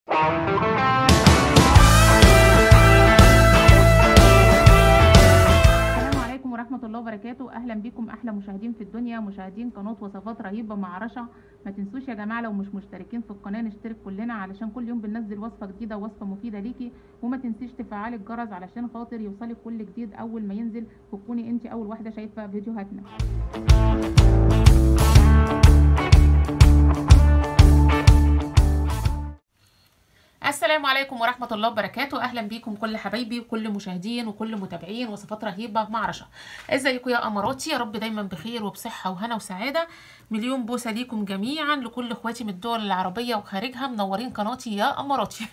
السلام عليكم ورحمة الله وبركاته أهلا بكم أحلى مشاهدين في الدنيا مشاهدين قناة وصفات رهيبة مع رشا ما تنسوش يا جماعة لو مش مشتركين في القناة نشترك كلنا علشان كل يوم بننزل وصفة جديدة ووصفة مفيدة ليكي وما تنسيش تفعلي الجرس علشان خاطر يوصلك كل جديد أول ما ينزل وتكوني انت أول واحدة شايفة فيديوهاتنا السلام عليكم ورحمة الله وبركاته أهلا بيكم كل حبايبي وكل مشاهدين وكل متابعين وصفات رهيبة مع رشا ازيكم يا أماراتي يا رب دايما بخير وبصحة وهنا وسعادة مليون بوسة ليكم جميعا لكل اخواتي من الدول العربية وخارجها منورين قناتي يا أماراتي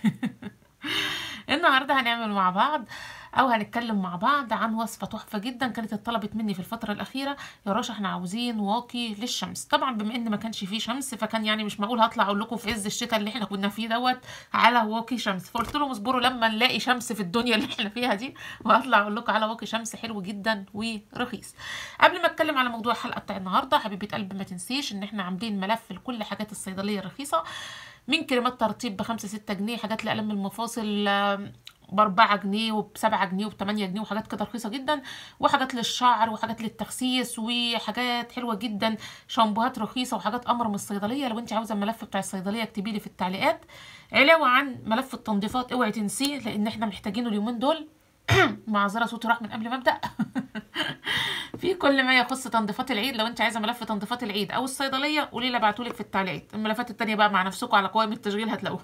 النهارده هنعمل مع بعض او هنتكلم مع بعض عن وصفه تحفه جدا كانت اتطلبت مني في الفتره الاخيره يا رشا احنا عاوزين واقي للشمس طبعا بما ان ما كانش فيه شمس فكان يعني مش معقول هطلع اقول لكم في عز الشتاء اللي احنا كنا فيه دوت على واقي شمس فقلت لهم اصبروا لما نلاقي شمس في الدنيا اللي احنا فيها دي وهطلع اقول لكم على واقي شمس حلو جدا ورخيص قبل ما اتكلم على موضوع الحلقه بتاع النهارده حبيبه قلبي ما تنسيش ان احنا عاملين ملف لكل حاجات الصيدليه الرخيصه من كريمات ترطيب بخمسة ستة جنيه حاجات لألم المفاصل بأربعة جنيه وبسبعة جنيه وبتمانية جنيه وحاجات كده رخيصة جدا وحاجات للشعر وحاجات للتخسيس وحاجات حلوة جدا شامبوهات رخيصة وحاجات أمر من الصيدلية لو انت عاوزة الملف بتاع الصيدلية اكتبي لي في التعليقات علاوة عن ملف التنظيفات اوعي تنسيه لأن احنا محتاجينه اليومين دول معذرة صوتي راح من قبل ما أبدأ في كل ما يخص تنظيفات العيد لو انت عايزه ملف تنظيفات العيد او الصيدليه قولي لي ابعتهولك في التعليقات الملفات التانية بقى مع نفسكم على قوائم التشغيل هتلاقوها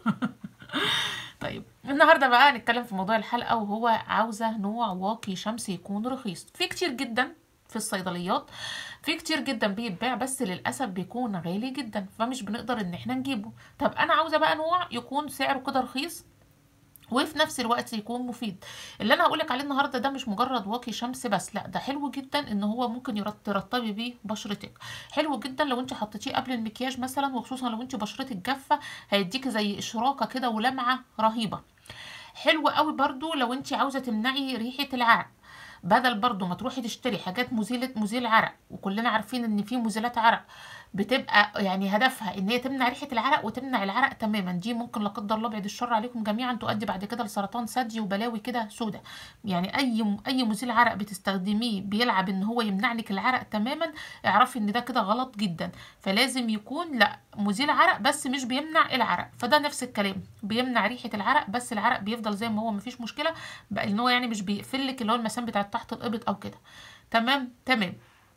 طيب النهارده بقى هنتكلم في موضوع الحلقه وهو عاوزه نوع واقي شمس يكون رخيص في كتير جدا في الصيدليات في كتير جدا بيتباع بس للاسف بيكون غالي جدا فمش بنقدر ان احنا نجيبه طب انا عاوزه بقى نوع يكون سعره كده رخيص وفي نفس الوقت يكون مفيد اللي انا هقولك عليه النهارده ده مش مجرد واقي شمس بس لا ده حلو جدا ان هو ممكن ترطبي بيه بشرتك حلو جدا لو انت حطيتيه قبل المكياج مثلا وخصوصا لو انت بشرتك جافه هيديكي زي اشراقه كده ولمعه رهيبه حلو قوي برضو لو انت عاوزه تمنعي ريحه العرق بدل برضو ما تروحي تشتري حاجات مزيلة مزيل عرق وكلنا عارفين ان في مزيلات عرق بتبقى يعني هدفها ان هي تمنع ريحه العرق وتمنع العرق تماما دي ممكن لا قدر الله بعد الشر عليكم جميعا تؤدي بعد كده لسرطان ثدي وبلاوي كده سودة يعني اي اي مزيل عرق بتستخدميه بيلعب ان هو يمنع لك العرق تماما اعرفي ان ده كده غلط جدا فلازم يكون لا مزيل عرق بس مش بيمنع العرق فده نفس الكلام بيمنع ريحه العرق بس العرق بيفضل زي ما هو مفيش مشكله بقى ان هو يعني مش بيقفل لك اللي هو المسام بتاعت تحت الابط او كده تمام تمام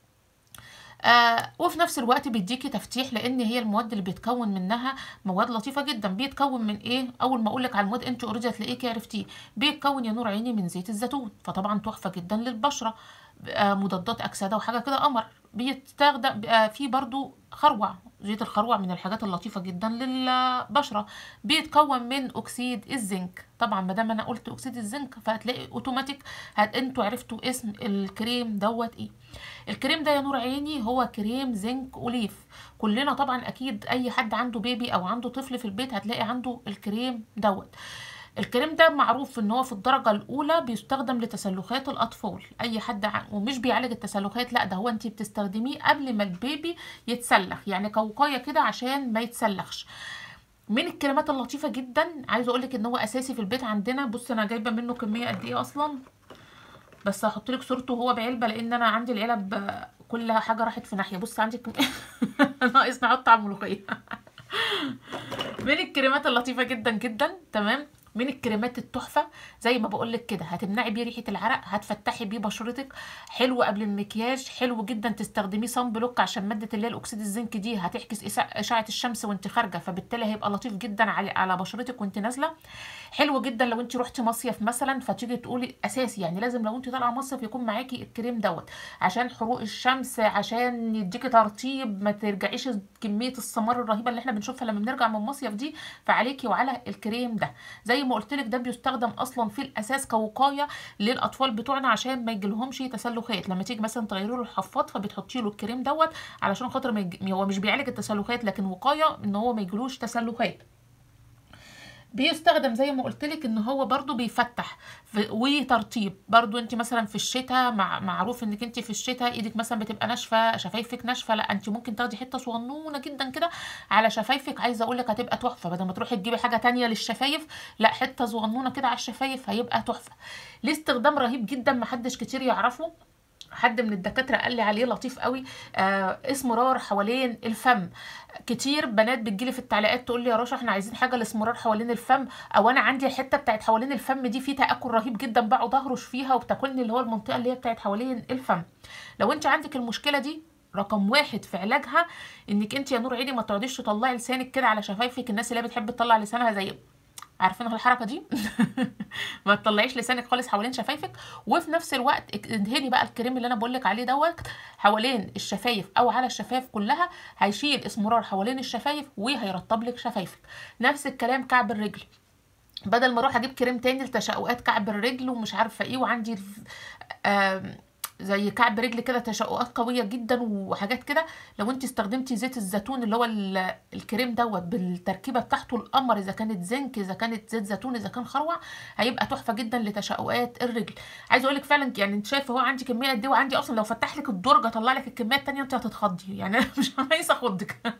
آه وفي نفس الوقت بيديكي تفتيح لان هي المواد اللي بيتكون منها مواد لطيفه جدا بيتكون من ايه اول ما اقولك على المواد انت اوريدي هتلاقيكي عرفتيه بيتكون يا نور عيني من زيت الزيتون فطبعا تحفه جدا للبشره آه مضادات اكسده وحاجه كده قمر بيستخدم آه في برضو خروع زيت الخروع من الحاجات اللطيفه جدا للبشره بيتكون من اكسيد الزنك طبعا ما دام انا قلت اكسيد الزنك فهتلاقي اوتوماتيك هت انتوا عرفتوا اسم الكريم دوت ايه الكريم ده يا نور عيني هو كريم زنك اوليف كلنا طبعا اكيد اي حد عنده بيبي او عنده طفل في البيت هتلاقي عنده الكريم دوت الكريم ده معروف ان هو في الدرجة الاولى بيستخدم لتسلخات الاطفال اي حد ع... ومش بيعالج التسلخات لا ده هو انت بتستخدميه قبل ما البيبي يتسلخ يعني كوقاية كده عشان ما يتسلخش من الكريمات اللطيفة جدا عايزه اقولك ان هو اساسي في البيت عندنا بص انا جايبة منه كمية قد ايه اصلا بس هحط لك صورته وهو بعلبة لان انا عندي العلب كل حاجة راحت في ناحية بص عندي كمية ناقص نحط على الملوخية من الكريمات اللطيفة جدا جدا تمام من الكريمات التحفه زي ما بقول لك كده هتمنعي بيه ريحه العرق هتفتحي بيه بشرتك حلو قبل المكياج حلو جدا تستخدميه صن بلوك عشان ماده اللي هي الاكسيد الزنك دي هتعكس اشعه الشمس وانت خارجه فبالتالي هيبقى لطيف جدا على على بشرتك وانت نازله حلو جدا لو انت رحتي مصيف مثلا فتيجي تقولي اساسي يعني لازم لو انت طالعه مصيف يكون معاكي الكريم دوت عشان حروق الشمس عشان يديكي ترطيب ما ترجعيش كميه السمار الرهيبه اللي احنا بنشوفها لما بنرجع من المصيف دي فعليكي وعلى الكريم ده زي ما قلت لك ده بيستخدم اصلا في الاساس كوقايه للاطفال بتوعنا عشان ما يجيلهمش تسلخات لما تيجي مثلا تغيري له الحفاض فبتحطي له الكريم دوت علشان خاطر ما يج... هو مش بيعالج التسلخات لكن وقايه ان هو ما يجيلوش تسلخات بيستخدم زي ما قلت لك ان هو برضو بيفتح في- وترطيب برضو انت مثلا في الشتاء مع معروف انك انت في الشتاء ايدك مثلا بتبقى ناشفه شفايفك ناشفه لا انت ممكن تاخدي حته صغنونه جدا كده على شفايفك عايزه اقول لك هتبقى تحفه بدل ما تروحي تجيبي حاجه تانية للشفايف لا حته صغنونه كده على الشفايف هيبقى تحفه ليه استخدام رهيب جدا محدش كتير يعرفه حد من الدكاترة قال لي عليه لطيف قوي آه اسمرار حوالين الفم كتير بنات بتجيلي في التعليقات تقول لي يا رشا احنا عايزين حاجه الاسمرار حوالين الفم او انا عندي الحته بتاعت حوالين الفم دي في تاكل رهيب جدا بقعد اهرش فيها وبتاكلني اللي هو المنطقه اللي هي بتاعت حوالين الفم لو انت عندك المشكله دي رقم واحد في علاجها انك انت يا نور عيني ما تقعديش تطلعي لسانك كده على شفايفك الناس اللي هي بتحب تطلع لسانها زي عارفين الحركه دي ما تطلعيش لسانك خالص حوالين شفايفك وفي نفس الوقت ادهني بقى الكريم اللي انا بقول لك عليه دوت حوالين الشفايف او على الشفايف كلها هيشيل اسمرار حوالين الشفايف وهيرطب لك شفايفك نفس الكلام كعب الرجل بدل ما اروح اجيب كريم تاني لتشققات كعب الرجل ومش عارفه ايه وعندي آم، زي كعب رجل كده تشققات قويه جدا وحاجات كده لو انت استخدمتي زيت الزيتون اللي هو ال- الكريم دوت بالتركيبه بتاعته القمر اذا كانت زنك اذا كانت زيت زيتون اذا كان خروع هيبقى تحفه جدا لتشققات الرجل عايزه اقول لك فعلا يعني انت شايفه هو عندي كميه قد ايه وعندي اصلا لو فتح لك الدرج اطلع لك الكميه التانيه انت هتتخضي يعني انا مش عايزه اخضك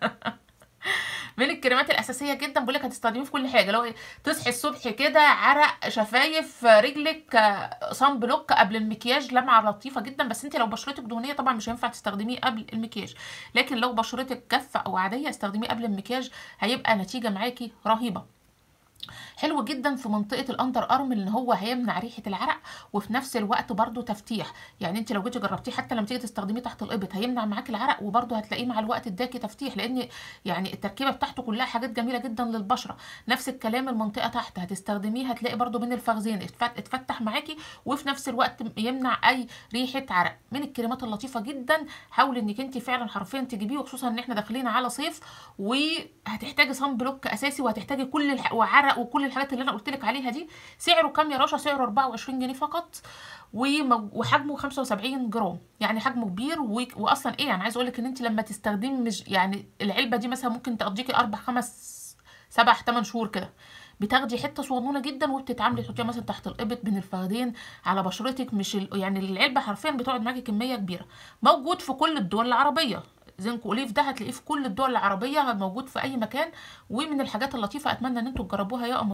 من الكريمات الاساسيه جدا بقول لك هتستخدميه في كل حاجه لو إيه، تصحي الصبح كده عرق شفايف رجلك آه، صن بلوك قبل المكياج لمعه لطيفه جدا بس انت لو بشرتك دهنيه طبعا مش هينفع تستخدميه قبل المكياج لكن لو بشرتك جافه او عاديه استخدميه قبل المكياج هيبقى نتيجه معاكي رهيبه حلو جدا في منطقه الاندر ارم ان هو هيمنع ريحه العرق وفي نفس الوقت برضو تفتيح يعني انت لو جيتي جربتيه حتى لما تيجي تستخدميه تحت الابط هيمنع معاكي العرق وبرضو هتلاقيه مع الوقت اداكي تفتيح لان يعني التركيبه بتاعته كلها حاجات جميله جدا للبشره نفس الكلام المنطقه تحت هتستخدميه هتلاقي برضو من الفخذين اتفت- اتفتح معاكي وفي نفس الوقت يمنع اي ريحه عرق من الكريمات اللطيفه جدا حاولي انك انت فعلا حرفيا تجيبيه وخصوصا ان احنا داخلين على صيف وهتحتاجي صن بلوك اساسي وهتحتاجي كل الح... وعرق وكل الحاجات اللي انا قلت لك عليها دي سعره كام يا رشا سعره 24 جنيه فقط ومو- وحجمه 75 جرام يعني حجمه كبير و... واصلا ايه يعني عايز اقول لك ان انت لما تستخدمي مش يعني العلبه دي مثلا ممكن تقضيكي اربع خمس سبع ثمان شهور كده بتاخدي حته صغنونه جدا وبتتعاملي تحطيها مثلا تحت الابط بين الفخدين على بشرتك مش ال... يعني العلبه حرفيا بتقعد معاكي كميه كبيره موجود في كل الدول العربيه زنك اوليف ده هتلاقيه في كل الدول العربيه موجود في اي مكان ومن الحاجات اللطيفه اتمنى ان انتوا تجربوها يا